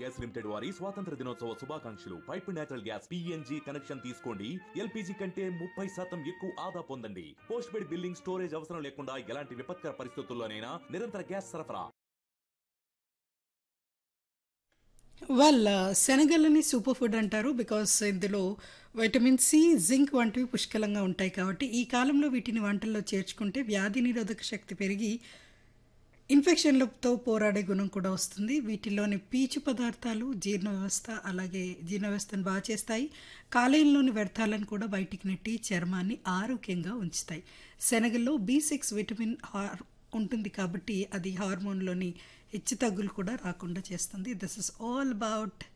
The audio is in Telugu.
గ్యాస్ లిమిటెడ్ వారి స్వాతంత్ర దినోత్సవ శుభాకాంక్షలు pipe natural gas PNG connection తీసుకోండి ఎల్పిజి కంటే ముప్పై శాతం ఎక్కువ ఆదా పొందండి పోస్ట్ పెయిడ్ బిల్లింగ్ స్టోరేజ్ అవసరం లేకుండా ఎలాంటి విపత్కర పరిస్థితుల్లోనైనా నిరంతర గ్యాస్ సరఫరా వాళ్ళ శనగలని సూపర్ ఫుడ్ అంటారు బికాస్ ఇందులో వైటమిన్ సి జింక్ వంటివి పుష్కలంగా ఉంటాయి కాబట్టి ఈ కాలంలో వీటిని వంటల్లో చేర్చుకుంటే వ్యాధి నిరోధక శక్తి పెరిగి ఇన్ఫెక్షన్లతో పోరాడే గుణం కూడా వస్తుంది వీటిలోని పీచు పదార్థాలు జీర్ణ వ్యవస్థ అలాగే జీర్ణ వ్యవస్థను బాగా చేస్తాయి కాలేయంలోని వ్యర్థాలను కూడా బయటికి నెట్టి చర్మాన్ని ఆరోగ్యంగా ఉంచుతాయి శనగల్లో బి సిక్స్ విటమిన్ హార్ ఉంటుంది కాబట్టి అది హార్మోన్లోని హెచ్చుతగ్గులు కూడా రాకుండా చేస్తుంది దిస్ ఇస్ ఆల్ అబౌట్